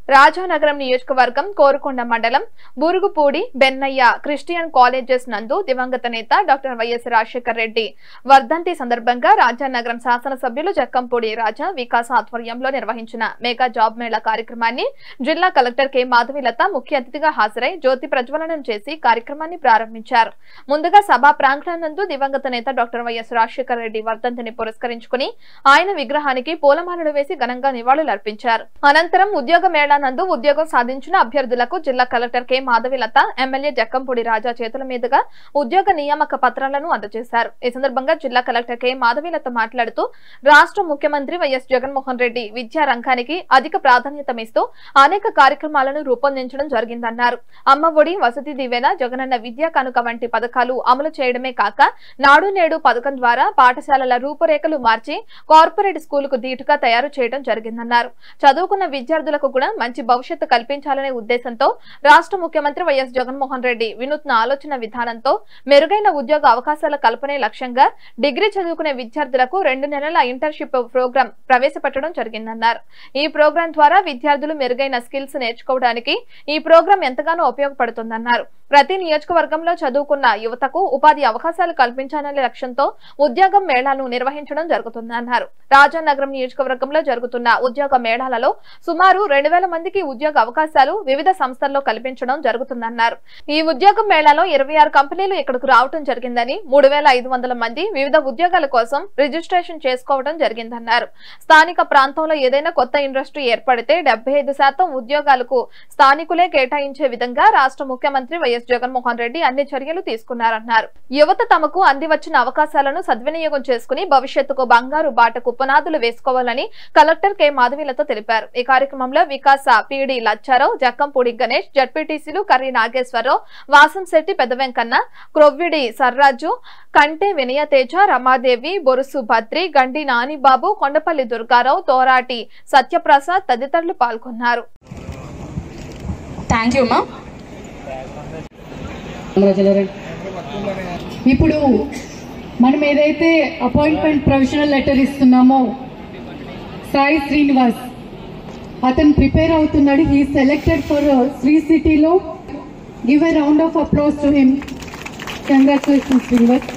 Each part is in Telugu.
రాజానగరం నియోజకవర్గం కోరుకొండ మండలం బురుగుపూడి బెన్నయ్య క్రిస్టియన్ కాలేజెస్ నందు దివంగత నేత డాక్టర్ వైఎస్ రాజశేఖర్ రెడ్డి వర్ధంతి సందర్భంగా రాజానగరం శాసనసభ్యులు జక్కంపూడి రాజా వికాస్ ఆధ్వర్యంలో నిర్వహించిన మెగా జాబ్ మేళా కార్యక్రమాన్ని జిల్లా కలెక్టర్ కె మాధవిలత ముఖ్య అతిథిగా హాజరై జ్యోతి ప్రజ్వలనం చేసి కార్యక్రమాన్ని ప్రారంభించారు ముందుగా సభా ప్రాంగణం నందు దివంగత నేత డాక్టర్ వైఎస్ రాజశేఖర్ రెడ్డి వర్ధంతిని పురస్కరించుకుని ఆయన విగ్రహానికి పూలమాలలు వేసి ఘనంగా నివాళులర్పించారు అనంతరం ఉద్యోగ మేళా నందు ఉద్యోగం సాధించిన అభ్యర్థులకు జిల్లా collector K Madhavilatha MLA Jakkampudi Raja చేతుల మీదుగా ఉద్యోగ నియామక పత్రాలను అందజేశారు ఈ సందర్భంగా జిల్లా కలెక్టర్ కె మాధవిలత మాట్లాడుతూ రాష్ట్ర ముఖ్యమంత్రి వైఎస్ జగన్మోహన్ రెడ్డి విద్యా రంగానికి అధిక ప్రాధాన్యతమిస్తూ అనేక కార్యక్రమాలను రూపొందించడం జరిగిందన్నారు అమ్మ ఒడి వసతి దీవెన జగనన్న విద్యా కానుక వంటి పథకాలు అమలు చేయడమే కాక నాడు నేడు పథకం ద్వారా పాఠశాలల రూపురేఖలు మార్చి కార్పొరేట్ స్కూలుకు ధీటుగా తయారు చేయడం జరిగిందన్నారు చదువుకున్న విద్యార్థులకు కూడా మంచి భవిష్యత్తు కల్పించాలనే ఉద్దేశంతో రాష్ట్ర ముఖ్యమంత్రి వైఎస్ జగన్మోహన్ రెడ్డి వినూత్న ఆలోచన విధానంతో మెరుగైన ఉద్యోగ అవకాశాల కల్పనే లక్ష్యంగా డిగ్రీ చదువుకునే విద్యార్థులకు రెండు నెలల ఇంటర్న్షిప్ ప్రోగ్రాం ప్రవేశపెట్టడం జరిగిందన్నారు ఈ ప్రోగ్రాం ద్వారా విద్యార్థులు మెరుగైన స్కిల్స్ నేర్చుకోవడానికి ఈ ప్రోగ్రాం ఎంతగానో ఉపయోగపడుతుందన్నారు ప్రతి నియోజకవర్గంలో చదువుకున్న యువతకు ఉపాధి అవకాశాలు కల్పించాలనే లక్ష్యంతో ఉద్యోగం మేళాను నిర్వహించడం జరుగుతుందన్నారు రాజానగరం నియోజకవర్గంలో జరుగుతున్న ఉద్యోగ మేళాలలో సుమారు రెండు వేల మందికి ఉద్యోగ అవకాశాలు వివిధ సంస్థల్లో కల్పించడం జరుగుతుందన్నారు ఈ ఉద్యోగం మేళాలో ఇరవై ఆరు కంపెనీలు ఇక్కడకు రావడం జరిగిందని మూడు వేల ఐదు వందల మంది వివిధ ఉద్యోగాల కోసం రిజిస్ట్రేషన్ చేసుకోవడం జరిగిందన్నారు స్థానిక ప్రాంతంలో ఏదైనా కొత్త ఇండస్ట్రీ ఏర్పడితే డెబ్బై ఐదు శాతం ఉద్యోగాలకు స్థానికులే కేటాయించే విధంగా రాష్ట్ర ముఖ్యమంత్రి వైఎస్ జగన్మోహన్ రెడ్డి అన్ని చర్యలు తీసుకున్నారన్నారు యువత తమకు అంది వచ్చిన అవకాశాలను సద్వినియోగం చేసుకుని భవిష్యత్తుకు బంగారు బాటకు పునాదులు వేసుకోవాలని కలెక్టర్ కె మాధవీలతో తెలిపారు ఈ కార్యక్రమంలో వికాస పీడి లచ్చారావు జక్కంపూడి గణేష్ జడ్పీటీసీలు కర్రి నాగేశ్వరరావు వాసంశెట్టి పెద్ద వెంకన్న క్రొవ్విడి సర్రాజు కంటే వినయతేజ రమాదేవి బొరుసు భద్రి గండి నానిబాబు కొండపల్లి దుర్గారావు తోరాటి సత్యప్రసాద్ తదితరులు పాల్గొన్నారు థ్యాంక్ యూ మా ఇప్పుడు మనం ఏదైతే అపాయింట్మెంట్ ప్రొవిజనల్ లెటర్ ఇస్తున్నామో సాయి శ్రీనివాస్ అతను ప్రిపేర్ అవుతున్నాడు హీ సెలెక్టెడ్ ఫర్ శ్రీ సిటీలో give a round of applause to him congratulation Srinivas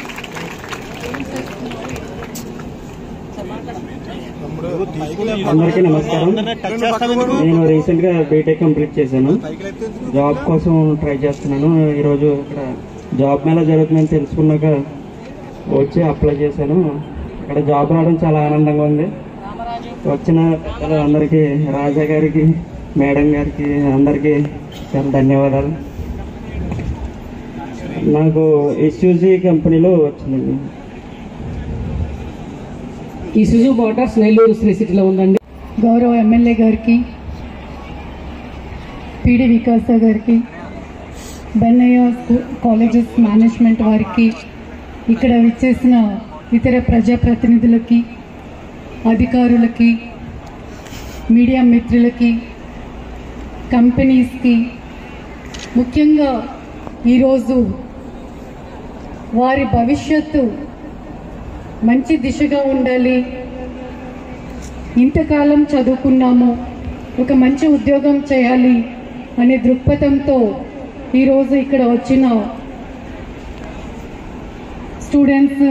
అందరికీ నమస్కారం నేను రీసెంట్ గా బీటెక్ కంప్లీట్ చేశాను జాబ్ కోసం ట్రై చేస్తున్నాను ఈరోజు ఇక్కడ జాబ్ మేళ జరుగుతుందని తెలుసుకున్నాక వచ్చి అప్లై చేశాను ఇక్కడ జాబ్ రావడం చాలా ఆనందంగా ఉంది వచ్చిన అందరికీ రాజా గారికి మేడం గారికి అందరికీ చాలా ధన్యవాదాలు నాకు ఎస్యూజీ కంపెనీలో వచ్చిందండి ఇసుజు మోటార్స్ నెల్లూరు శ్రీ సిటీలో ఉందండి గౌరవ ఎమ్మెల్యే గారికి పీడి వికాస గారికి బెన్నయ్య స్కూ- కాలేజెస్ మేనేజ్మెంట్ వారికి ఇక్కడ విచ్చేసిన ఇతర ప్రజాప్రతినిధులకి అధికారులకి మీడియా మిత్రులకి కంపెనీస్కి ముఖ్యంగా ఈరోజు వారి భవిష్యత్తు మంచి దిశగా ఉండాలి ఇంతకాలం చదువుకున్నాము ఒక మంచి ఉద్యోగం చేయాలి అనే దృక్పథంతో ఈరోజు ఇక్కడ వచ్చిన స్టూడెంట్స్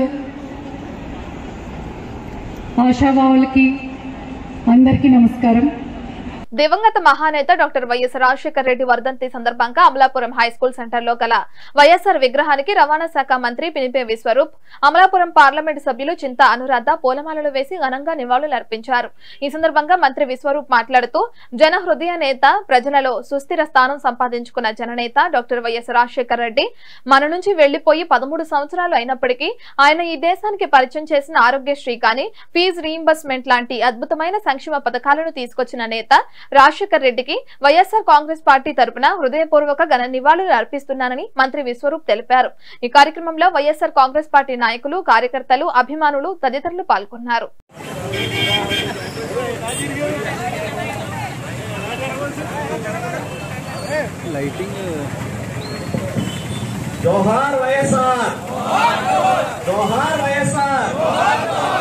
ఆశావాహులకి అందరికీ నమస్కారం దివంగత మహానేత డాక్టర్ వైఎస్ రాజశేఖర రెడ్డి వర్ధంతి సందర్భంగా అమలాపురం హై స్కూల్ సెంటర్ లో గల వైఎస్ఆర్ విగ్రహానికి రవాణా శాఖ మంత్రి పినిపే విశ్వరూప్ అమలాపురం పార్లమెంటు సభ్యులు చింత అనురాధ పూలమాలలు వేసి ఘనంగా నివాళులర్పించారు ఈ సందర్భంగా మంత్రి విశ్వరూప్ మాట్లాడుతూ జన హృదయ నేత ప్రజలలో సుస్థిర స్థానం సంపాదించుకున్న జననేత డాక్టర్ వైఎస్ రాజశేఖర రెడ్డి మన నుంచి వెళ్లిపోయి పదమూడు సంవత్సరాలు అయినప్పటికీ ఆయన ఈ దేశానికి పరిచయం చేసిన ఆరోగ్యశ్రీ కానీ ఫీజు రీయింబర్స్మెంట్ లాంటి అద్భుతమైన సంక్షేమ పథకాలను తీసుకొచ్చిన నేత రాజశేఖర్ రెడ్డికి వైఎస్ఆర్ కాంగ్రెస్ పార్టీ తరపున హృదయపూర్వక ఘన నివాళులు అర్పిస్తున్నానని మంత్రి విశ్వరూప్ తెలిపారు ఈ కార్యక్రమంలో వైఎస్ఆర్ కాంగ్రెస్ పార్టీ నాయకులు కార్యకర్తలు అభిమానులు తదితరులు పాల్గొన్నారు జోహార్ వైఎస్ఆర్ జోహార్ వైఎస్ఆర్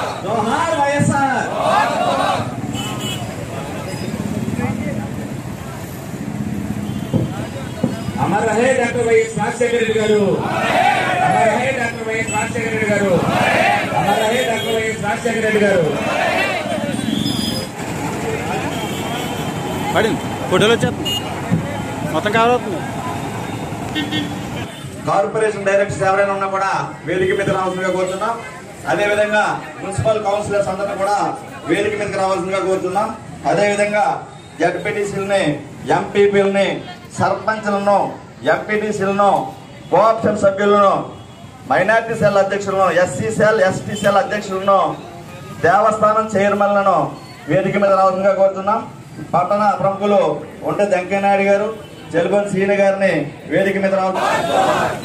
జోహార్ వైఎస్ఆర్ हर है डॉक्टर వైఎస్ రాజశేఖర రెడ్డి గారు हर है डॉक्टर వైఎస్ రాజశేఖర రెడ్డి గారు हर है डॉक्टर వైఎస్ రాజశేఖర రెడ్డి గారు పడింది ఫోటోలు వచ్చేస్తుంది మొత్తం కావాలి కార్పొరేషన్ డైరెక్టర్స్ ఎవరైనా ఉన్నా కూడా వేదిక మీద రావాల్సిందిగా కోరుతున్నాం అదేవిధంగా మున్సిపల్ కౌన్సిలర్స్ అందరినీ కూడా వేదిక మీదకి రావాల్సిందిగా కోరుతున్నాం అదేవిధంగా జడ్పీటీసీలని ఎంపీపీలని సర్పంచ్లను ఎంపీటీసీలను కోఆప్షన్ సభ్యులను మైనార్టీ సెల్ అధ్యక్షులను ఎస్సీ సెల్ ఎస్టీ సెల్ అధ్యక్షులను దేవస్థానం చైర్మన్లను వేదిక మీద రావాల్సిందిగా కోరుతున్నాం పట్టణ ప్రముఖులు ఉంటే వెంకయ్యనాయుడు గారు చెలుగొని సీని గారిని వేదిక మీద రావాలి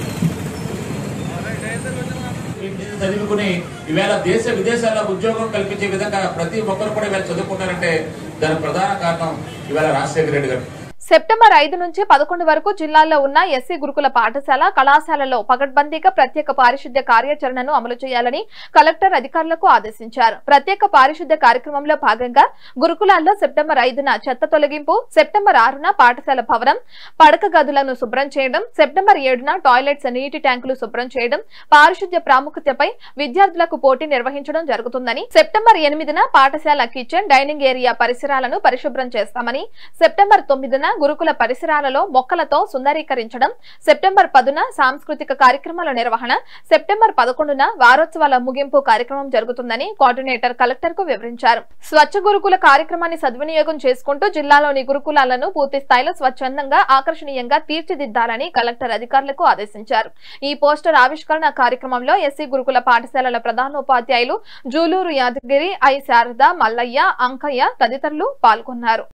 చదువుకుని ఈవేళ దేశ విదేశాల్లో ఉద్యోగం కల్పించే విధంగా ప్రతి ఒక్కరు కూడా ఈవేళ చదువుకుంటారంటే దానికి ప్రధాన కారణం ఈవేళ రాజశేఖర రెడ్డి గారు సెప్టెంబర్ ఐదు నుంచి పదకొండు వరకు జిల్లాల్లో ఉన్న ఎస్సీ గురుకుల పాఠశాల కళాశాలలో పకడ్బందీగా ప్రత్యేక పారిశుద్ధ్య కార్యాచరణను అమలు చేయాలని కలెక్టర్ అధికారులకు ఆదేశించారు ప్రత్యేక పారిశుద్ధ్య కార్యక్రమంలో భాగంగా గురుకులాల్లో సెప్టెంబర్ ఐదున చెత్త తొలగింపు సెప్టెంబర్ ఆరున పాఠశాల భవనం పడక గదులను శుభ్రం చేయడం సెప్టెంబర్ ఏడున టాయిలెట్స్ నీటి ట్యాంకులు శుభ్రం చేయడం పారిశుద్ధ్య ప్రాముఖ్యతపై విద్యార్థులకు పోటీ నిర్వహించడం జరుగుతుందని సెప్టెంబర్ ఎనిమిదిన పాఠశాల కిచెన్ డైనింగ్ ఏరియా పరిసరాలను పరిశుభ్రం చేస్తామని సెప్టెంబర్ తొమ్మిదిన గురుకుల పరిసరాలలో మొక్కలతో సుందరీకరించడం సెప్టెంబర్ పదున సాంస్కృతిక కార్యక్రమాల నిర్వహణ సెప్టెంబర్ పదకొండున వారోత్సవాల ముగింపు కార్యక్రమం జరుగుతుందని కోఆర్డినేటర్ కలెక్టర్ కు వివరించారు స్వచ్ఛ గురుకుల కార్యక్రమాన్ని సద్వినియోగం చేసుకుంటూ జిల్లాలోని గురుకులాలను పూర్తి స్థాయిలో స్వచ్ఛందంగా ఆకర్షణీయంగా తీర్చిదిద్దాలని కలెక్టర్ అధికారులకు ఆదేశించారు ఈ పోస్టర్ ఆవిష్కరణ కార్యక్రమంలో ఎస్సీ గురుకుల పాఠశాలల ప్రధానోపాధ్యాయులు జూలూరు యాదగిరి ఐ శారద మల్లయ్య అంకయ్య తదితరులు పాల్గొన్నారు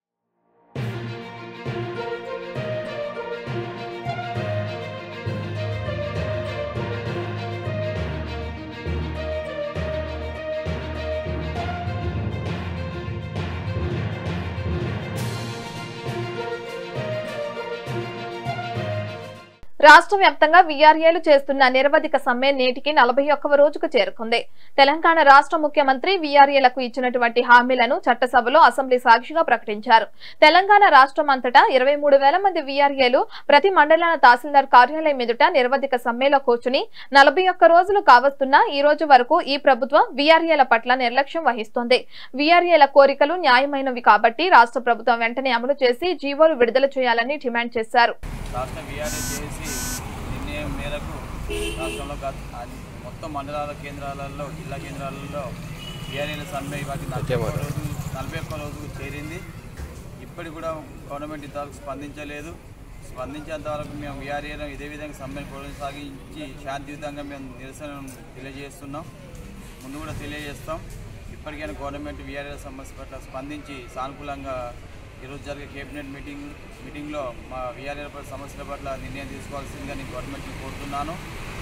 రాష్ట్ర వ్యాప్తంగా వీఆర్ఏలు చేస్తున్న నిరవధిక సమ్మె నేటికి నలభై ఒక్కవ రోజుకు చేరుకుంది తెలంగాణ రాష్ట్ర ముఖ్యమంత్రి వీఆర్ఏలకు ఇచ్చినటువంటి హామీలను చట్టసభలో అసెంబ్లీ సాక్షిగా ప్రకటించారు తెలంగాణ రాష్ట్రం అంతటా ఇరవై మూడు వేల మంది వీఆర్ఏలు ప్రతి మండలాల తహసీల్దార్ కార్యాలయం ఎదుట నిరవధిక సమ్మెలో కూర్చుని నలభై ఒక్క రోజులు కావస్తున్నా ఈ రోజు వరకు ఈ ప్రభుత్వం వీఆర్ఏల పట్ల నిర్లక్ష్యం వహిస్తోంది వీఆర్ఏల కోరికలు న్యాయమైనవి కాబట్టి రాష్ట్ర ప్రభుత్వం వెంటనే అమలు చేసి జీవోలు విడుదల చేయాలని డిమాండ్ చేశారు రాష్ట్ర వీఆర్ఏ చేసి నిర్ణయం మేరకు రాష్ట్రంలో గత అన్ని- మొత్తం మండలాల కేంద్రాలలో జిల్లా కేంద్రాలలో వీఆర్ఏల సమ్మె వాటి నలభై ఒక్క రోజు నలభై ఒక్క రోజుకు చేరింది ఇప్పటికి కూడా గవర్నమెంట్ ఇంతవరకు స్పందించలేదు స్పందించేంత వరకు మేము వీఆర్ఏను ఇదే విధంగా సమ్మెను కొనసాగించి శాంతియుతంగా మేము నిరసన తెలియజేస్తున్నాం ముందు కూడా తెలియజేస్తాం ఇప్పటికైనా గవర్నమెంట్ వీఆర్ఏ సమస్య పట్ల స్పందించి సానుకూలంగా ఈరోజు జరిగే కేబినెట్ మీటింగ్ మీటింగ్లో మా వీఆర్ఏ సమస్యల పట్ల నిర్ణయం తీసుకోవాల్సిందిగా నేను గవర్నమెంట్ని కోరుతున్నాను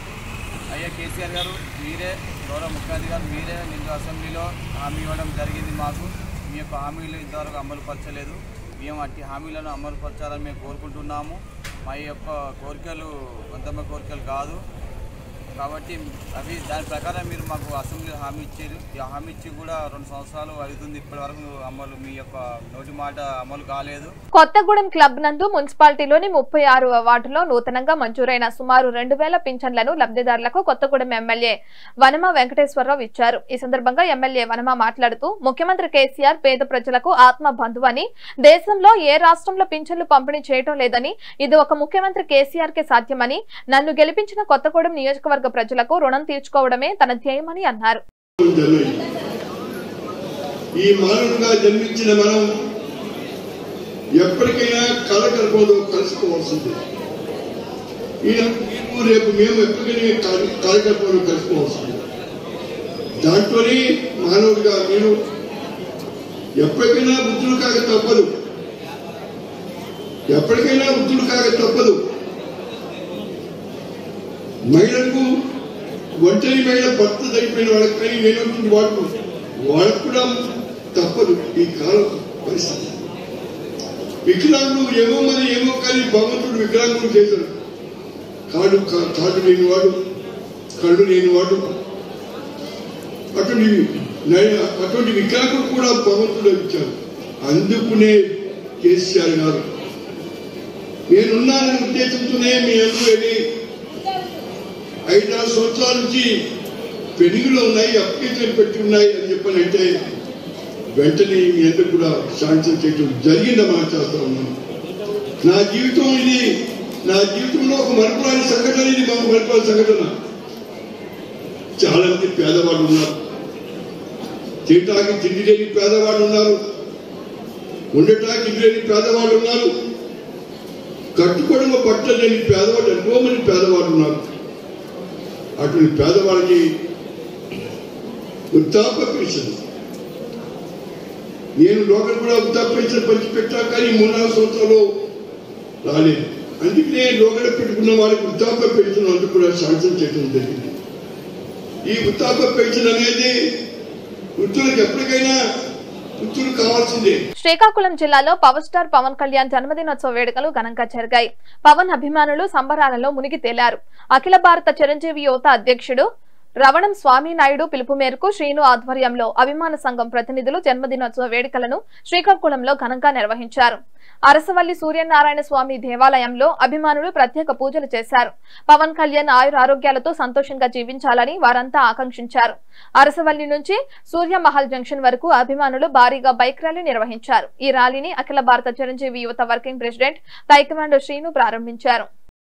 అయ్యా కేసీఆర్ గారు మీరే గౌరవ ముఖ్యమంత్రి గారు మీరే నిన్న అసెంబ్లీలో హామీ ఇవ్వడం జరిగింది మాకు మీ యొక్క హామీలు ఇంతవరకు అమలు పరచలేదు మేము అట్టి హామీలను అమలు పరచాలని మేము కోరుకుంటున్నాము మా యొక్క కోరికలు కొంతమంది కోరికలు కాదు కాబట్టి అవి దాని ప్రకారం మీరు మాకు అసెంబ్లీ హామీ ఇచ్చారు ఈ హామీ ఇచ్చి కూడా రెండు సంవత్సరాలు అవుతుంది ఇప్పటి వరకు అమలు మీ యొక్క నోటి మాట అమలు కాలేదు కొత్తగూడెం క్లబ్ నందు మున్సిపాలిటీలోని ముప్పై ఆరు వార్డులో నూతనంగా మంజూరైన సుమారు రెండు వేల పింఛన్లను లబ్ధిదారులకు కొత్తగూడెం ఎమ్మెల్యే వనమ వెంకటేశ్వరరావు ఇచ్చారు ఈ సందర్భంగా ఎమ్మెల్యే వనమ మాట్లాడుతూ ముఖ్యమంత్రి కేసీఆర్ పేద ప్రజలకు ఆత్మ బంధువు అని దేశంలో ఏ రాష్ట్రంలో పింఛన్లు పంపిణీ చేయడం లేదని ఇది ఒక ముఖ్యమంత్రి కేసీఆర్ కే సాధ్యమని నన్ను గెలిపించిన కొత్తగూడెం నియోజకవర్గ ప్రజలకు రుణం తీర్చుకోవడమే తన ధ్యేయమని అన్నారు జన్మించింది ఈ మానవునిగా జన్మించిన మనం ఎప్పటికైనా కలకలపోదు కలుసుకోవాల్సింది ఈయన మేము రేపు మేము ఎప్పటికైనా కల- కలకలపోదు కలుసుకోవాల్సింది దాంట్లోనే మానవుడిగా నేను ఎప్పటికైనా వృద్ధులు కాక తప్పదు ఎప్పటికైనా వృద్ధులు కాక తప్పదు మహిళలకు ఒంటరి మహిళ భర్త చనిపోయిన వాళ్ళకి కానీ నేను వాడు వాళ్ళకు కూడా తప్పదు ఈ కాలం పరిస్థితి వికలాంగులు ఏమో మరి ఏమో కానీ భగవంతుడు వికలాంగులు చేశాడు కాడు కా- కాడు లేని వాడు కళ్ళు లేని వాడు అటువంటి నయ- అటువంటి వికలాంగులు కూడా భగవంతుడు ఇచ్చాడు అందుకునే కేసీఆర్ గారు నేనున్నాననే ఉద్దేశంతోనే మీ అందరూ వెళ్ళి ఐదారు సంవత్సరాల నుంచి పెండింగ్లో ఉన్నాయి అప్లికేషన్ పెట్టి ఉన్నాయి అని చెప్పనంటే వెంటనే మీ అందరూ కూడా శాంక్షన్ చేయడం జరిగిందని మనం చేస్తా ఉన్నాను నా జీవితం ఇది నా జీవితంలో ఒక మరపురాని సంఘటన ఇది మాకు మరపురాని సంఘటన చాలా మంది పేదవాళ్ళు ఉన్నారు తినటానికి తిండి లేని పేదవాళ్ళు ఉన్నారు ఉండటానికి ఇల్లు లేని పేదవాళ్ళు ఉన్నారు కట్టుకోవడం బట్టలు లేని పేదవాళ్ళు ఎంతో మంది పేదవాళ్ళు ఉన్నారు అటువంటి పేదవాళ్ళకి వృద్ధాప్య పెన్షన్ నేను లోకల్ కూడా వృద్ధాప్య పెన్షన్ పంచిపెట్టా కానీ మూడు నాలుగు సంవత్సరాలు రాలేదు అందుకనే లోకల్ పెట్టుకున్న వాళ్ళకి వృద్ధాప్య పెన్షన్ అందుకు కూడా శాంక్షన్ చేయడం జరిగింది ఈ వృద్ధాప్య పెన్షన్ అనేది వృద్ధులకు ఎప్పటికైనా వృద్ధులు కావాల్సిందే శ్రీకాకుళం జిల్లాలో పవర్ స్టార్ పవన్ కళ్యాణ్ జన్మదినోత్సవ వేడుకలు ఘనంగా జరిగాయి పవన్ అభిమానులు సంబరాలలో మునిగి తేలారు అఖిల భారత చిరంజీవి యువత అధ్యక్షుడు రవణం స్వామినాయుడు పిలుపు మేరకు శ్రీను ఆధ్వర్యంలో అభిమాన సంఘం ప్రతినిధులు జన్మదినోత్సవ వేడుకలను శ్రీకాకుళంలో ఘనంగా నిర్వహించారు అరసవల్లి సూర్యనారాయణ స్వామి దేవాలయంలో అభిమానులు ప్రత్యేక పూజలు చేశారు పవన్ కళ్యాణ్ ఆయుర ఆరోగ్యాలతో సంతోషంగా జీవించాలని వారంతా ఆకాంక్షించారు అరసవల్లి నుంచి సూర్యమహల్ జంక్షన్ వరకు అభిమానులు భారీగా బైక్ ర్యాలీ నిర్వహించారు ఈ ర్యాలీని అఖిల భారత చిరంజీవి యువత వర్కింగ్ ప్రెసిడెంట్ తైకమాండో శ్రీను ప్రారంభించారు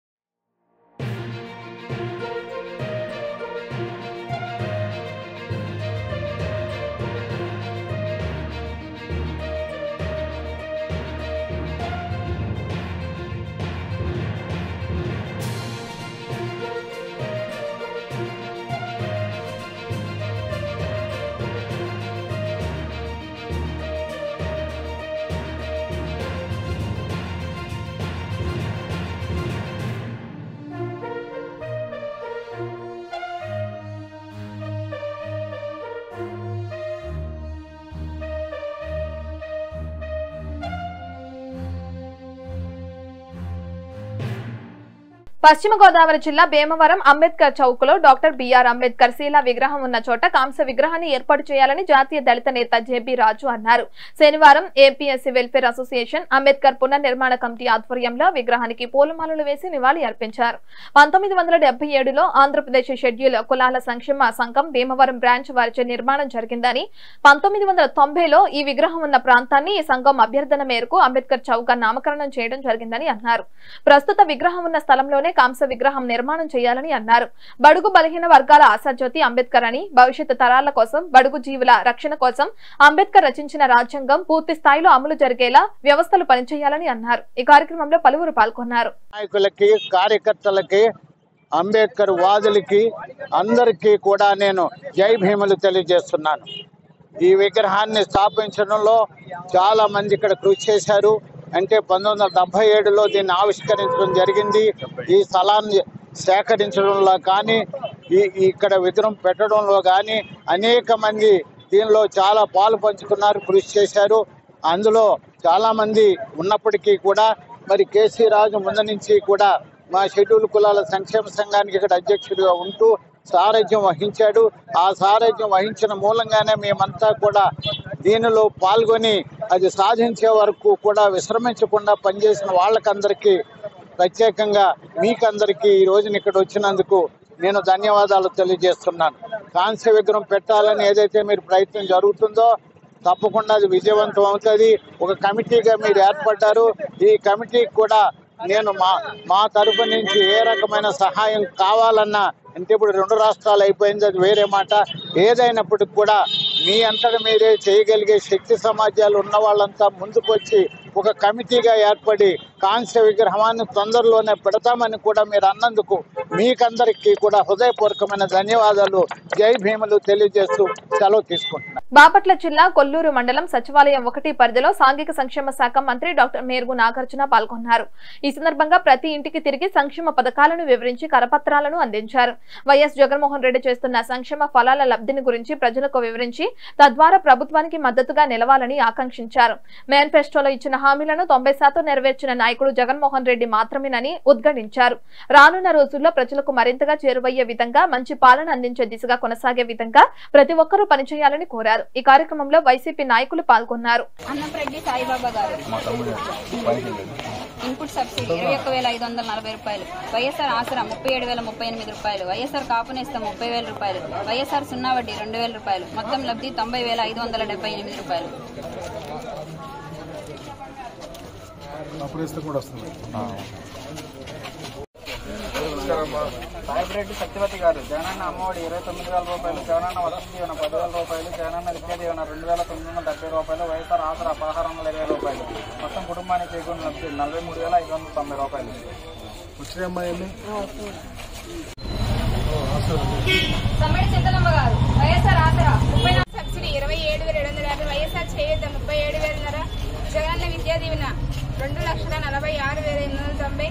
పశ్చిమ గోదావరి జిల్లా భీమవరం అంబేద్కర్ చౌక్ లో డాక్టర్ బిఆర్ అంబేద్కర్ శీలా విగ్రహం ఉన్న చోట కాంస్య విగ్రహాన్ని ఏర్పాటు చేయాలని జాతీయ దళిత నేత జేబీ రాజు అన్నారు శనివారం ఏపీఎస్సీ వెల్ఫేర్ అసోసియేషన్ అంబేద్కర్ పునర్నిర్మాణ కమిటీ ఆధ్వర్యంలో విగ్రహానికి పూలమాలలు వేసి నివాళి అర్పించారు పంతొమ్మిది వందల డెబ్బై ఏడులో ఆంధ్రప్రదేశ్ షెడ్యూల్ కులాల సంక్షేమ సంఘం భీమవరం బ్రాంచ్ వారిచే నిర్మాణం జరిగిందని పంతొమ్మిది వందల తొంభైలో ఈ విగ్రహం ఉన్న ప్రాంతాన్ని ఈ సంఘం అభ్యర్థన మేరకు అంబేద్కర్ చౌక్ గా నామకరణం చేయడం జరిగిందని అన్నారు ప్రస్తుత విగ్రహం ఉన్న స్థలంలోనే కాంస్య విగ్రహం నిర్మాణం చేయాలని అన్నారు బడుగు బలహీన వర్గాల ఆశాజ్యోతి అంబేద్కర్ అని భవిష్యత్తు తరాల కోసం బడుగు జీవుల రక్షణ కోసం అంబేద్కర్ రచించిన రాజ్యాంగం పూర్తి స్థాయిలో అమలు జరిగేలా వ్యవస్థలు పనిచేయాలని అన్నారు ఈ కార్యక్రమంలో పలువురు పాల్గొన్నారు నాయకులకి కార్యకర్తలకి అంబేద్కర్ వాదులకి అందరికీ కూడా నేను జై భీములు తెలియజేస్తున్నాను ఈ విగ్రహాన్ని స్థాపించడంలో చాలా మంది ఇక్కడ కృషి చేశారు అంటే పంతొమ్మిది వందల డెబ్బై ఏడులో దీన్ని ఆవిష్కరించడం జరిగింది ఈ స్థలాన్ని సేకరించడంలో కానీ ఈ ఈ ఇక్కడ విగ్రహం పెట్టడంలో కానీ అనేక మంది దీనిలో చాలా పాలు పంచుకున్నారు కృషి చేశారు అందులో చాలా మంది ఉన్నప్పటికీ కూడా మరి కేసీ రాజు ముందు నుంచి కూడా మా షెడ్యూల్ కులాల సంక్షేమ సంఘానికి ఇక్కడ అధ్యక్షుడిగా ఉంటూ సారథ్యం వహించాడు ఆ సారథ్యం వహించిన మూలంగానే మేమంతా కూడా దీనిలో పాల్గొని అది సాధించే వరకు కూడా విశ్రమించకుండా పనిచేసిన వాళ్ళకందరికీ ప్రత్యేకంగా మీకందరికీ ఈ రోజున ఇక్కడ వచ్చినందుకు నేను ధన్యవాదాలు తెలియజేస్తున్నాను కాంస్య విగ్రహం పెట్టాలని ఏదైతే మీరు ప్రయత్నం జరుగుతుందో తప్పకుండా అది విజయవంతం అవుతుంది ఒక కమిటీగా మీరు ఏర్పడ్డారు ఈ కమిటీకి కూడా నేను మా మా తరపు నుంచి ఏ రకమైన సహాయం కావాలన్నా అంటే ఇప్పుడు రెండు రాష్ట్రాలు అయిపోయింది అది వేరే మాట ఏదైనప్పటికి కూడా మీ అంతటా మీరే చేయగలిగే శక్తి సమాజాలు ఉన్న వాళ్ళంతా ముందుకు వచ్చి ఒక కమిటీగా ఏర్పడి కాంస్య విగ్రహాన్ని తొందరలోనే పెడతామని కూడా మీరు అన్నందుకు మీకందరికీ కూడా హృదయపూర్వకమైన ధన్యవాదాలు జై భీములు తెలియజేస్తూ సెలవు తీసుకుంటున్నాను బాపట్ల జిల్లా కొల్లూరు మండలం సచివాలయం ఒకటి పరిధిలో సాంఘిక సంక్షేమ శాఖ మంత్రి డాక్టర్ మేరుగు నాగార్జున పాల్గొన్నారు ఈ సందర్భంగా ప్రతి ఇంటికి తిరిగి సంక్షేమ పథకాలను వివరించి కరపత్రాలను అందించారు వైఎస్ జగన్మోహన్ రెడ్డి చేస్తున్న సంక్షేమ ఫలాల లబ్ధిని గురించి ప్రజలకు వివరించి తద్వారా ప్రభుత్వానికి మద్దతుగా నిలవాలని ఆకాంక్షించారు మేనిఫెస్టోలో ఇచ్చిన హామీలను తొంభై శాతం నెరవేర్చిన నాయకుడు జగన్మోహన్ రెడ్డి మాత్రమేనని ఉద్ఘాటించారు రానున్న రోజుల్లో ప్రజలకు మరింతగా చేరువయ్యే విధంగా మంచి పాలన అందించే దిశగా కొనసాగే విధంగా ప్రతి ఒక్కరూ పనిచేయాలని కోరారు ఈ కార్యక్రమంలో వైసీపీ నాయకులు పాల్గొన్నారు అన్నంరెడ్డి సాయిబాబా గారు ఇన్పుట్ సబ్సిడీ ఇరవై ఒక్క వేల ఐదు వందల నలభై రూపాయలు వైఎస్ఆర్ ఆసరా ముప్పై ఏడు వేల ముప్పై ఎనిమిది రూపాయలు వైఎస్ఆర్ కాపునేస్తం ముప్పై వేల రూపాయలు వైఎస్ఆర్ సున్నా వడ్డీ రెండు వేల రూపాయలు మొత్తం లబ్ధి తొంభై వేల ఐదు వందల డెబ్బై ఎనిమిది రూపాయలు సాయిబ్రెడ్డి సత్యవతి గారు జగనన్న అమ్మఒడి ఇరవై తొమ్మిది వేల రూపాయలు జగనన్న వసతి దీవెన పదివేల రూపాయలు జగనన్న విద్యా దీవెన రెండు వేల తొమ్మిది వందల డెబ్బై రూపాయలు వైఎస్ఆర్ ఆసరా పదహారు వందల ఇరవై రూపాయలు మొత్తం కుటుంబానికి చేకూరిన లబ్ధి నలభై మూడు వేల ఐదు వందల తొంభై రూపాయలు సమ్మడి చింతలమ్మ గారు వైఎస్ఆర్ ఆసరా ముప్పై సబ్సిడీ ఇరవై ఏడు వేల ఏడు వందల యాభై వైఎస్ఆర్ చేయూత ముప్పై ఏడు వేలన్నర జగనన్న విద్యా దీవెన రెండు లక్షల నలభై ఆరు వేల ఎనిమిది వందల తొంభై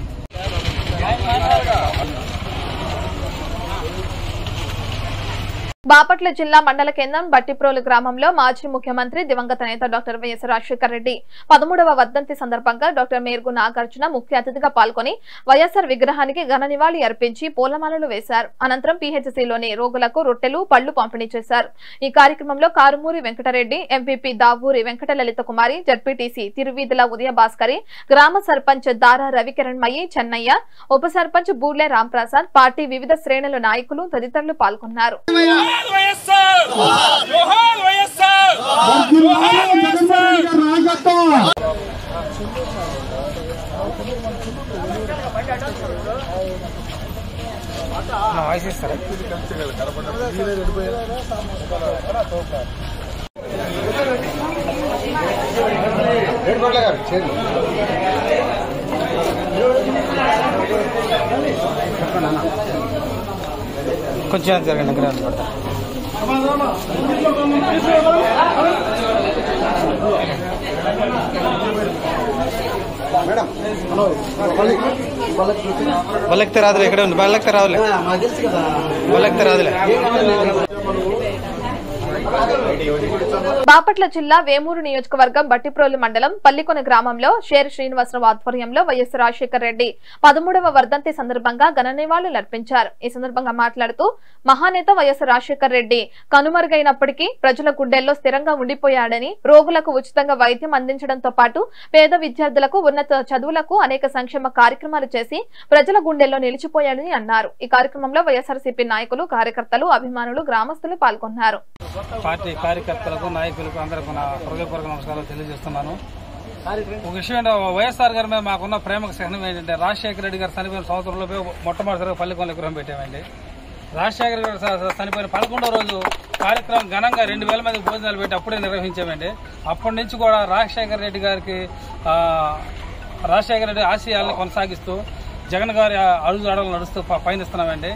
బాపట్ల జిల్లా మండల కేంద్రం బట్టిప్రోలు గ్రామంలో మాజీ ముఖ్యమంత్రి దివంగత నేత డాక్టర్ వైఎస్ రాజశేఖర రెడ్డి పదమూడవ వర్ధంతి సందర్భంగా డాక్టర్ మేర్గు నాగార్జున ముఖ్య అతిథిగా పాల్గొని వైఎస్ఆర్ విగ్రహానికి ఘన నివాళి అర్పించి పూలమాలలు వేశారు అనంతరం పీహెచ్సీలోని రోగులకు రొట్టెలు పళ్లు పంపిణీ చేశారు ఈ కార్యక్రమంలో కారుమూరి వెంకటరెడ్డి ఎంపీపీ దావూరి వెంకట లలిత కుమారి జడ్పీటీసీ తిరువీధుల ఉదయ భాస్కరి గ్రామ సర్పంచ్ దారా రవికిరణ్మయి చెన్నయ్య ఉప సర్పంచ్ బూర్లే రాంప్రసాద్ పార్టీ వివిధ శ్రేణుల నాయకులు తదితరులు పాల్గొన్నారు కొంచెం జరగండి బల్లెక్తే రాదులే ఇక్కడ ఉంది బల్లెక్తే రాదులే బల్లెక్తే రాదులే బాపట్ల జిల్లా వేమూరు నియోజకవర్గం బట్టిప్రోలు మండలం పల్లికొన గ్రామంలో షేర్ శ్రీనివాసరావు ఆధ్వర్యంలో వైఎస్ రాజశేఖర రెడ్డి పదమూడవ వర్ధంతి సందర్భంగా ఘన నివాళులు అర్పించారు ఈ సందర్భంగా మాట్లాడుతూ మహానేత వైఎస్ రాజశేఖర రెడ్డి కనుమరుగైనప్పటికీ ప్రజల గుండెల్లో స్థిరంగా ఉండిపోయాడని రోగులకు ఉచితంగా వైద్యం అందించడంతో పాటు పేద విద్యార్థులకు ఉన్నత చదువులకు అనేక సంక్షేమ కార్యక్రమాలు చేసి ప్రజల గుండెల్లో నిలిచిపోయాడని అన్నారు ఈ కార్యక్రమంలో వైఎస్ఆర్సీపీ నాయకులు కార్యకర్తలు అభిమానులు గ్రామస్తులు పాల్గొన్నారు పార్టీ కార్యకర్తలకు నాయకులకు అందరికీ నా హృదయపూర్వక నమస్కారాలు తెలియజేస్తున్నాను ఒక విషయం ఏంటో వైఎస్ఆర్ గారి మీద మాకున్న ప్రేమకు సహనం ఏంటంటే రాజశేఖర రెడ్డి గారు చనిపోయిన సంవత్సరంలో మొట్టమొదటిసారిగా పల్లెకొండ విగ్రహం పెట్టామండి రాజశేఖర గారు స- స- చనిపోయిన పదకొండో రోజు కార్యక్రమం ఘనంగా రెండు వేల మంది భోజనాలు పెట్టి అప్పుడే నిర్వహించామండి అప్పటి నుంచి కూడా రాజశేఖర రెడ్డి గారికి ఆ, రాజశేఖర రెడ్డి ఆశయాలను కొనసాగిస్తూ జగన్ గారి అడుగు అడుగులు నడుస్తూ ప- పయనిస్తున్నామండి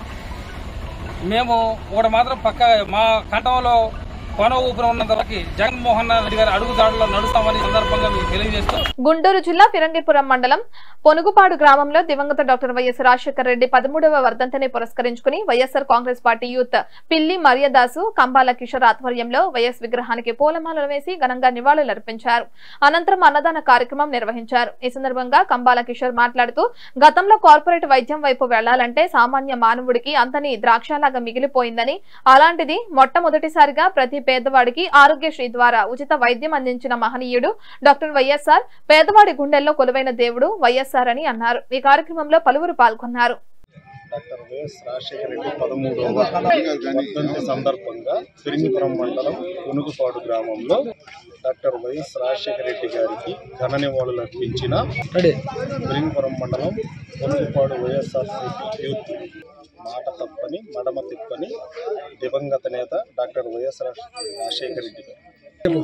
మేము ఒకటి మాత్రం పక్క మా కంఠంలో కొన ఊపిరి ఉన్నంత వరకు జగన్మోహన్ రెడ్డి గారి అడుగుదాడులో నడుస్తామని ఈ సందర్భంగా మీకు తెలియజేస్తూ గుంటూరు జిల్లా ఫిరంగిపురం మండలం పొనుగుపాడు గ్రామంలో దివంగత డాక్టర్ వైఎస్ రాజశేఖర రెడ్డి పదమూడవ వర్ధంతిని పురస్కరించుకుని వైఎస్ఆర్ కాంగ్రెస్ పార్టీ యూత్ పిల్లి మరియదాసు కంబాల కిషోర్ ఆధ్వర్యంలో వైఎస్ విగ్రహానికి పూలమాలలు వేసి ఘనంగా నివాళులర్పించారు అనంతరం అన్నదాన కార్యక్రమం నిర్వహించారు ఈ సందర్భంగా కంబాల కిషోర్ మాట్లాడుతూ గతంలో కార్పొరేట్ వైద్యం వైపు వెళ్లాలంటే సామాన్య మానవుడికి అంతని ద్రాక్షలాగా మిగిలిపోయిందని అలాంటిది మొట్టమొదటిసారిగా ప్రతి పేదవాడికి ఆరోగ్యశ్రీ ద్వారా ఉచిత వైద్యం అందించిన మహనీయుడు డాక్టర్ వైఎస్ఆర్ పేదవాడి గుండెల్లో కొలువైన దేవుడు వైఎస్ఆర్ అని అన్నారు ఈ కార్యక్రమంలో పలువురు పాల్గొన్నారు డాక్టర్ వైఎస్ రాజశేఖర రెడ్డి పదమూడవ వర్ధంతి సందర్భంగా ఫిరింగిపురం మండలం పునుగుపాడు గ్రామంలో డాక్టర్ వైఎస్ రాజశేఖర రెడ్డి గారికి ఘన నివాళులు అర్పించిన ఫిరింగిపురం మండలం పునుగుపాడు వైఎస్ఆర్సీపీ యూత్ మాట తప్పని మడమ తిప్పని దివంగత నేత డాక్టర్ వైఎస్ రాజశేఖర రెడ్డి గారు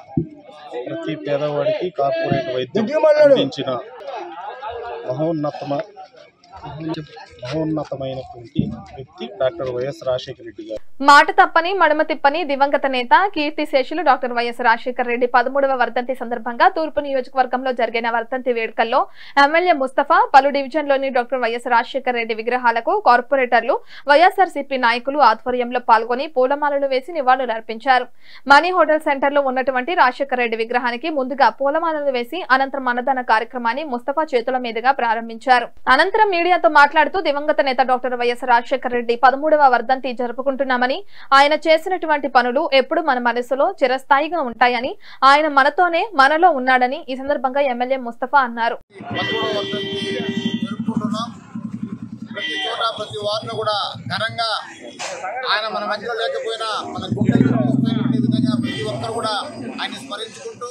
ప్రతి పేదవాడికి కార్పొరేట్ వైద్యం అందించిన మహోన్నతమ మహోన్నతమైనటువంటి వ్యక్తి డాక్టర్ వైఎస్ రాజశేఖర రెడ్డి గారు మాట తప్పని మడమ తిప్పని దివంగత నేత కీర్తిశేషులు డాక్టర్ వైఎస్ రాజశేఖర రెడ్డి పదమూడవ వర్ధంతి సందర్భంగా తూర్పు నియోజకవర్గంలో జరిగిన వర్ధంతి వేడుకల్లో ఎమ్మెల్యే ముస్తఫా పలు డివిజన్లోని డాక్టర్ వైఎస్ రాజశేఖర రెడ్డి విగ్రహాలకు కార్పొరేటర్లు వైఎస్ఆర్సీపీ నాయకులు ఆధ్వర్యంలో పాల్గొని పూలమాలలు వేసి నివాళులర్పించారు మనీ హోటల్ సెంటర్ లో ఉన్నటువంటి రాజశేఖర రెడ్డి విగ్రహానికి ముందుగా పూలమాలలు వేసి అనంతరం అన్నదాన కార్యక్రమాన్ని ముస్తఫా చేతుల మీదుగా ప్రారంభించారు అనంతరం మీడియాతో మాట్లాడుతూ దివంగత నేత డాక్టర్ వైఎస్ రాజశేఖర రెడ్డి పదమూడవ వర్ధంతి జరుపుకుంటున్నామని ఆయన చేసినటువంటి పనులు ఎప్పుడు మన మనసులో చిరస్థాయిగా ఉంటాయని ఆయన మనతోనే మనలో ఉన్నాడని ఈ సందర్భంగా ఎమ్మెల్యే ముస్తఫా అన్నారు జరుపుకుంటున్నాం ప్రతి చోట ప్రతి వారిని కూడా ఘనంగా ఆయన మన మధ్యలో లేకపోయినా మన గుండెల్లో నిలుస్తున్నటువంటి విధంగా ప్రతి ఒక్కరు కూడా ఆయన స్మరించుకుంటూ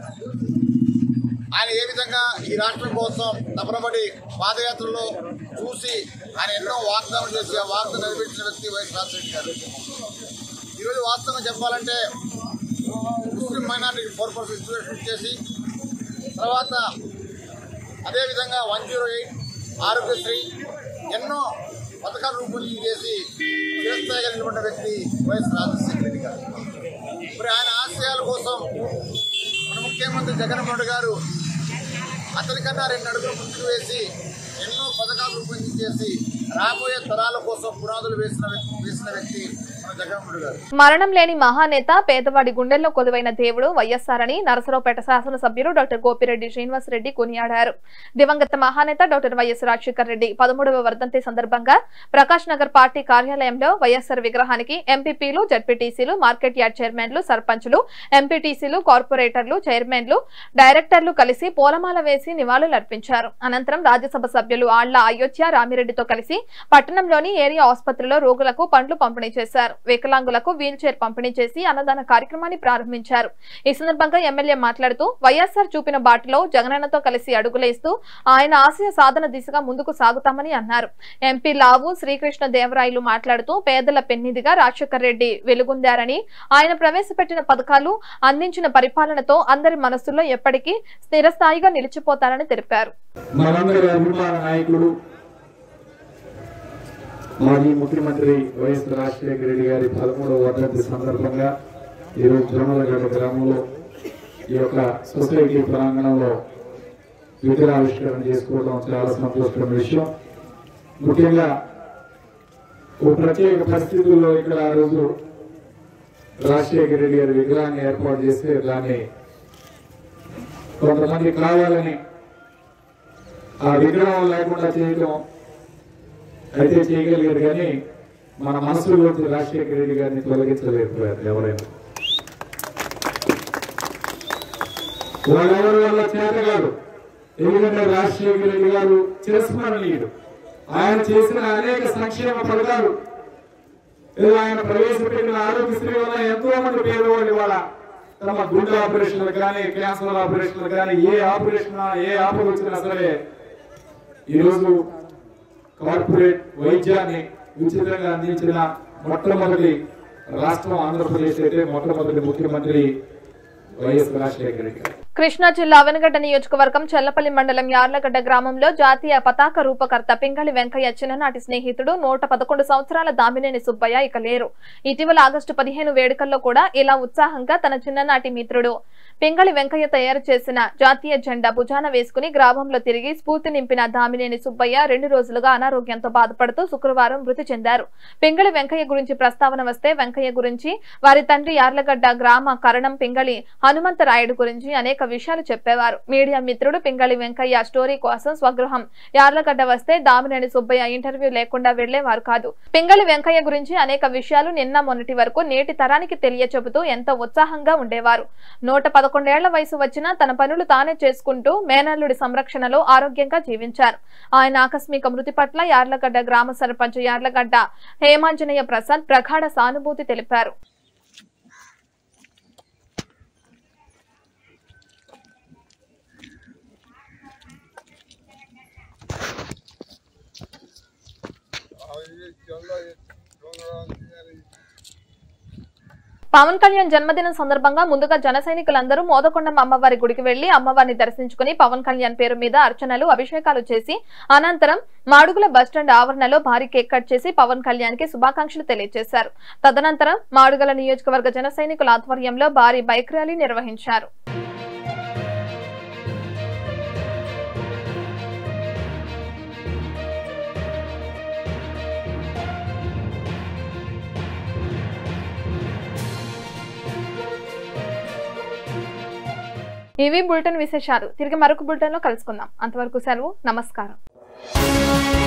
ఆయన ఏ విధంగా ఈ రాష్ట్రం కోసం తపనబడి పాదయాత్రలో చూసి ఆయన ఎన్నో వాగ్దానం చేసి ఆ వాగ్దానం నెరవేర్చిన వ్యక్తి వైఎస్ రాజశేఖర్ గారు ఈరోజు వాస్తవంగా చెప్పాలంటే Muslim minority four percent reservation చేసి తర్వాత అదేవిధంగా వన్ జీరో ఎయిట్ ఆరోగ్యశ్రీ ఎన్నో పథకాలు రూపొందించి చేసి చిరస్థాయిగా నిలబడిన వ్యక్తి వైఎస్ రాజశేఖర రెడ్డి గారు మరి ఆయన ఆశయాల కోసం మన ముఖ్యమంత్రి జగన్మోహన్ రెడ్డి గారు అతనికన్నా రెండు అడుగులు ముందుకు వేసి ఎన్నో పథకాలు రూపొందించేసి రాబోయే తరాల కోసం పునాదులు వేసిన వ్యక్తి వేసిన వ్యక్తి మన జగన్మోహన్ రెడ్డి గారు మరణం లేని మహానేత పేదవాడి గుండెల్లో కొలువైన దేవుడు వైఎస్ఆర్ అని నరసరావుపేట శాసనసభ్యులు డాక్టర్ గోపిరెడ్డి శ్రీనివాస్ రెడ్డి కొనియాడారు దివంగత మహానేత డాక్టర్ వైఎస్ రాజశేఖర్ రెడ్డి పదమూడవ వర్ధంతి సందర్భంగా ప్రకాష్ నగర్ పార్టీ కార్యాలయంలో వైఎస్ఆర్ విగ్రహానికి ఎంపీపీలు జడ్పీటీసీలు మార్కెట్ యార్డ్ చైర్మన్లు సర్పంచులు ఎంపీటీసీలు కార్పొరేటర్లు చైర్మన్లు డైరెక్టర్లు కలిసి పూలమాల వేసి నివాళులర్పించారు అనంతరం రాజ్యసభ సభ్యులు ఆళ్ల అయోధ్య రామిరెడ్డితో కలిసి పట్టణంలోని ఏరియా ఆసుపత్రిలో రోగులకు పండ్లు పంపిణీ చేశారు వికలాంగులకు వీల్ చైర్ పంపిణీ చేసి అన్నదాన కార్యక్రమాన్ని ప్రారంభించారు ఈ సందర్భంగా ఎమ్మెల్యే మాట్లాడుతూ వైఎస్ఆర్ చూపిన బాటలో జగనన్నతో కలిసి అడుగులేస్తూ ఆయన ఆశయ సాధన దిశగా ముందుకు సాగుతామని అన్నారు ఎంపీ లావు శ్రీకృష్ణ దేవరాయలు మాట్లాడుతూ పేదల పెన్నిదిగా రాజశేఖర్ రెడ్డి వెలుగొందారని ఆయన ప్రవేశపెట్టిన పథకాలు అందించిన పరిపాలనతో అందరి మనస్సుల్లో ఎప్పటికీ స్థిరస్థాయిగా నిలిచిపోతారని తెలిపారు మనందరి అభిమాన నాయకుడు మాజీ ముఖ్యమంత్రి వైఎస్ రాజశేఖర రెడ్డి గారి పదమూడవ వర్ధంతి సందర్భంగా ఈరోజు జొన్నలగడ్డ గ్రామంలో ఈ యొక్క సొసైటీ ప్రాంగణంలో విగ్రహావిష్కరణ చేసుకోవడం చాలా సంతోషకరమైన విషయం ముఖ్యంగా ఓ ప్రత్యేక పరిస్థితుల్లో ఇక్కడ ఆ రోజు రాజశేఖర రెడ్డి గారి విగ్రహాన్ని ఏర్పాటు చేస్తే దాన్ని కొంతమంది కావాలని ఆ విగ్రహం లేకుండా చేయడం అయితే చేయగలిగారు కానీ మన మనసులోంచి రాజశేఖర రెడ్డి గారిని తొలగించలేకపోయారు ఎవరైనా వాళ్ళెవరి వల్ల చేత కాదు ఎందుకంటే రాజశేఖర రెడ్డి గారు చిరస్మరణీయుడు ఆయన చేసిన అనేక సంక్షేమ పథకాలు ఏదో ఆయన ప్రవేశపెట్టిన ఆరోగ్యశ్రీ వల్ల ఎంతో మంది పేదవాళ్ళు ఇవాళ తమ గుండె ఆపరేషన్లు కానీ క్యాన్సర్ ఆపరేషన్లు కానీ ఏ ఆపరేషన్ ఏ ఆపద వచ్చినా సరే ఈరోజు కార్పొరేట్ వైద్యాన్ని ఉచితంగా అందించిన మొట్టమొదటి రాష్ట్రం ఆంధ్రప్రదేశ్ అయితే మొట్టమొదటి ముఖ్యమంత్రి వైఎస్ రాజశేఖర రెడ్డి గారు కృష్ణా జిల్లా అవనగడ్డ నియోజకవర్గం చల్లపల్లి మండలం యార్లగడ్డ గ్రామంలో జాతీయ పతాక రూపకర్త పింగళి వెంకయ్య చిన్ననాటి స్నేహితుడు నూట పదకొండు సంవత్సరాల దామినేని సుబ్బయ్య ఇక లేరు ఇటీవల ఆగస్టు పదిహేను వేడుకల్లో కూడా ఇలా ఉత్సాహంగా తన చిన్ననాటి మిత్రుడు పింగళి వెంకయ్య తయారు చేసిన జాతీయ జెండా భుజాన వేసుకుని గ్రామంలో తిరిగి స్ఫూర్తి నింపిన దామినేని సుబ్బయ్య రెండు రోజులుగా అనారోగ్యంతో బాధపడుతూ శుక్రవారం మృతి చెందారు పింగళి వెంకయ్య గురించి ప్రస్తావన వస్తే వెంకయ్య గురించి వారి తండ్రి యార్లగడ్డ గ్రామ కరణం పింగళి హనుమంతరాయుడు గురించి అనేక విషయాలు చెప్పేవారు మీడియా మిత్రుడు పింగళి వెంకయ్య స్టోరీ కోసం స్వగృహం యార్లగడ్డ వస్తే దామినేని సుబ్బయ్య ఇంటర్వ్యూ లేకుండా వెళ్లేవారు కాదు పింగళి వెంకయ్య గురించి అనేక విషయాలు నిన్న మొన్నటి వరకు నేటి తరానికి తెలియచెబుతూ ఎంతో ఉత్సాహంగా ఉండేవారు నూట పదకొండేళ్ల వయసు వచ్చినా తన పనులు తానే చేసుకుంటూ మేనల్లుడి సంరక్షణలో ఆరోగ్యంగా జీవించారు ఆయన ఆకస్మిక మృతి పట్ల యార్లగడ్డ గ్రామ సర్పంచ్ యార్లగడ్డ హేమాంజనేయ ప్రసాద్ ప్రగాఢ సానుభూతి తెలిపారు పవన్ కళ్యాణ్ జన్మదినం సందర్భంగా ముందుగా జన సైనికులందరూ మోదకొండమ్మ అమ్మవారి గుడికి వెళ్లి అమ్మవారిని దర్శించుకుని పవన్ కళ్యాణ్ పేరు మీద అర్చనలు అభిషేకాలు చేసి అనంతరం మాడుగుల బస్టాండ్ ఆవరణలో భారీ కేక్ కట్ చేసి పవన్ కళ్యాణ్ కి శుభాకాంక్షలు తెలియజేశారు తదనంతరం మాడుగుల నియోజకవర్గ జన సైనికుల ఆధ్వర్యంలో భారీ బైక్ ర్యాలీ నిర్వహించారు ఇవి బులెటిన్ విశేషాలు తిరిగి మరొక బులెటిన్ లో కలుసుకుందాం అంతవరకు సెలవు నమస్కారం